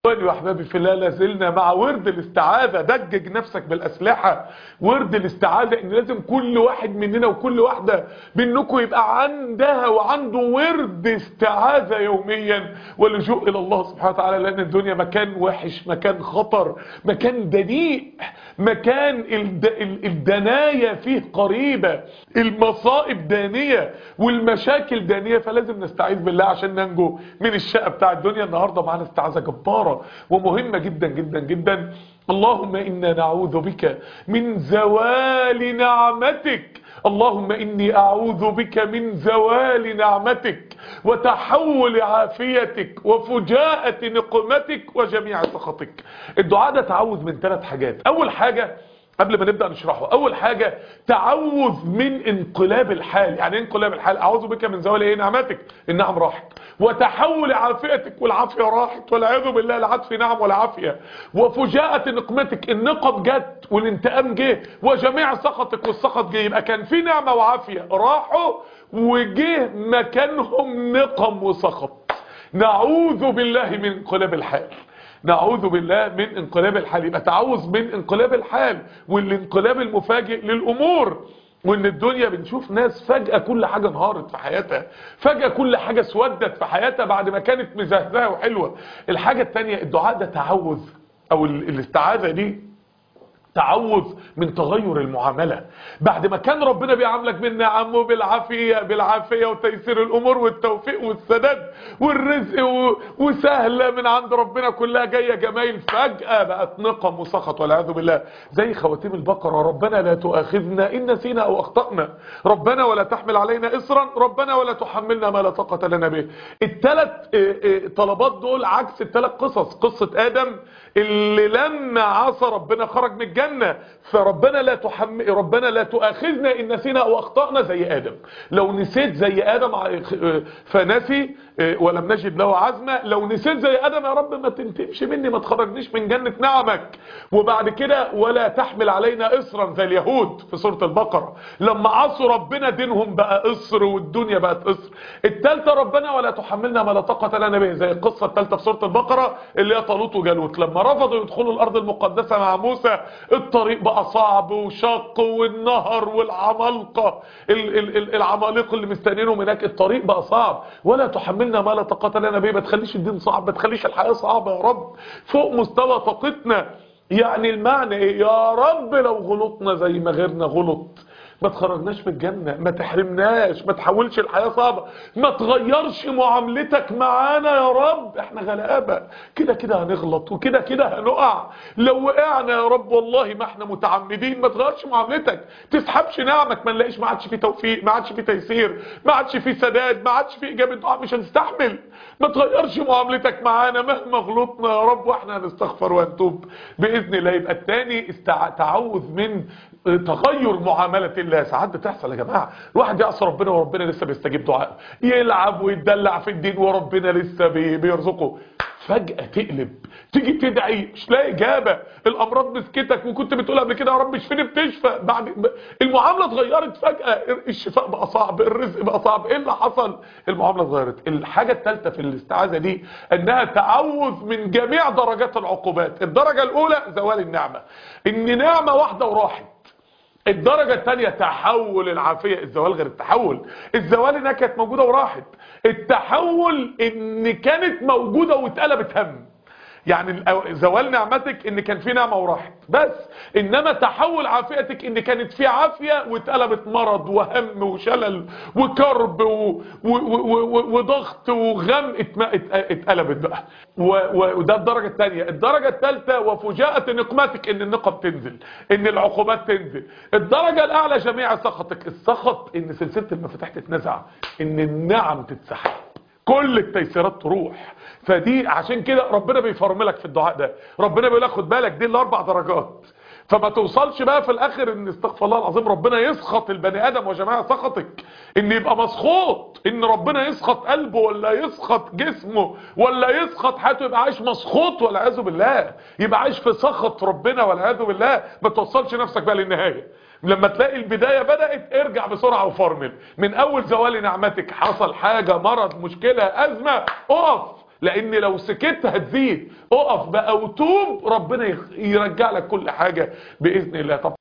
اخواني واحبابي في الله لازلنا مع ورد الاستعاذة دجج نفسك بالاسلحة ورد الاستعاذة ان لازم كل واحد مننا وكل واحدة منكم يبقى عندها وعنده ورد استعاذة يوميا واللجوء الى الله سبحانه وتعالى لان الدنيا مكان وحش مكان خطر مكان دنيء مكان الد... الدنايا فيه قريبة المصائب دانية والمشاكل دانية فلازم نستعيذ بالله عشان ننجو من الشقة بتاع الدنيا النهاردة معنا استعاذة جبارة ومهمة جدا جدا جدا اللهم إنا نعوذ بك من زوال نعمتك اللهم إني أعوذ بك من زوال نعمتك وتحول عافيتك وفجاءة نقمتك وجميع سخطك الدعاء ده تعوذ من ثلاث حاجات أول حاجة قبل ما نبدأ نشرحه اول حاجة تعوذ من انقلاب الحال يعني انقلاب الحال اعوذ بك من زوال ايه نعمتك النعم راحت وتحول عافيتك والعافية راحت والعياذ بالله لا عاد في نعم ولا عافية وفجاءة نقمتك النقم جت والانتقام جه وجميع سخطك والسخط جه يبقى كان في نعمة وعافية راحوا وجه مكانهم نقم وسخط نعوذ بالله من انقلاب الحال نعوذ بالله من انقلاب الحال يبقى تعوذ من انقلاب الحال والانقلاب المفاجئ للامور وان الدنيا بنشوف ناس فجأة كل حاجة انهارت في حياتها فجأة كل حاجة اسودت في حياتها بعد ما كانت مزهزهة وحلوة الحاجة التانية الدعاء ده تعوذ او الاستعاذة دي تعوذ من تغير المعاملة بعد ما كان ربنا بيعاملك بالنعم وبالعافية بالعافية وتيسير الأمور والتوفيق والسداد والرزق و... وسهلة من عند ربنا كلها جاية جمايل فجأة بقت نقم وسخط والعياذ بالله زي خواتيم البقرة ربنا لا تؤاخذنا إن نسينا أو أخطأنا ربنا ولا تحمل علينا إصرا ربنا ولا تحملنا ما لا طاقة لنا به الثلاث طلبات دول عكس الثلاث قصص قصة آدم اللي لما عصى ربنا خرج من الجنة فربنا لا تحمل ربنا لا تؤاخذنا ان نسينا او اخطأنا زي ادم لو نسيت زي ادم فنسي ولم نجد له عزمة لو نسيت زي ادم يا رب ما تنتمش مني ما تخرجنيش من جنة نعمك وبعد كده ولا تحمل علينا اصرا زي اليهود في سورة البقرة لما عصوا ربنا دينهم بقى اصر والدنيا بقت اصر التالتة ربنا ولا تحملنا ما لا طاقة لنا به زي القصة التالتة في سورة البقرة اللي هي طالوت وجالوت لما رفضوا يدخلوا الارض المقدسة مع موسى الطريق بقى صعب وشق والنهر والعمالقة العمالقة اللي مستنينهم هناك الطريق بقى صعب ولا تحملنا ما لا طاقة لنا به ما تخليش الدين صعب ما تخليش الحياة صعبة يا رب فوق مستوى طاقتنا يعني المعنى ايه يا رب لو غلطنا زي ما غيرنا غلط ما تخرجناش من الجنة ما تحرمناش ما تحولش الحياة صعبة ما تغيرش معاملتك معانا يا رب احنا غلابة كده كده هنغلط وكده كده هنقع لو وقعنا يا رب والله ما احنا متعمدين ما تغيرش معاملتك تسحبش نعمك ما نلاقيش ما عادش في توفيق ما عادش في تيسير ما عادش في سداد ما عادش في اجابة دعاء مش هنستحمل ما تغيرش معاملتك معانا مهما غلطنا يا رب واحنا هنستغفر ونتوب باذن الله يبقى الثاني استع... تعوذ من تغير معاملة الله ساعات بتحصل يا جماعة الواحد يعصى ربنا وربنا لسه بيستجيب دعائه يلعب ويتدلع في الدين وربنا لسه بي بيرزقه فجأة تقلب تيجي تدعي مش لاقي اجابة الامراض مسكتك وكنت بتقول قبل كده يا رب اشفيني بتشفى بعد المعاملة اتغيرت فجأة الشفاء بقى صعب الرزق بقى صعب ايه اللي حصل المعاملة اتغيرت الحاجة الثالثة في الاستعاذة دي انها تعوذ من جميع درجات العقوبات الدرجة الاولى زوال النعمة ان نعمة واحدة وراحت الدرجة الثانية تحول العافية الزوال غير التحول الزوال انها كانت موجودة وراحت التحول ان كانت موجودة واتقلبت هم يعني زوال نعمتك ان كان في نعمة وراحت بس انما تحول عافيتك ان كانت في عافية واتقلبت مرض وهم وشلل وكرب و... و... و... وضغط وغم اتقلبت بقى وده الدرجة الثانية الدرجة الثالثة وفجاءة نقمتك ان النقم تنزل ان العقوبات تنزل الدرجة الاعلى جميع سخطك السخط ان سلسلة المفاتيح تتنزع ان النعم تتسحب كل التيسيرات تروح فدي عشان كده ربنا بيفرملك في الدعاء ده ربنا بيقول لك خد بالك دي الاربع درجات فما توصلش بقى في الاخر ان استغفر الله العظيم ربنا يسخط البني ادم وجماعه سخطك ان يبقى مسخوط ان ربنا يسخط قلبه ولا يسخط جسمه ولا يسخط حياته يبقى عايش مسخوط والعياذ بالله يبقى عايش في سخط ربنا والعياذ بالله ما توصلش نفسك بقى للنهايه لما تلاقي البداية بدأت ارجع بسرعة وفرمل من اول زوال نعمتك حصل حاجة مرض مشكلة ازمة اقف لان لو سكت هتزيد اقف بقى وتوب ربنا يرجع لك كل حاجة باذن الله طب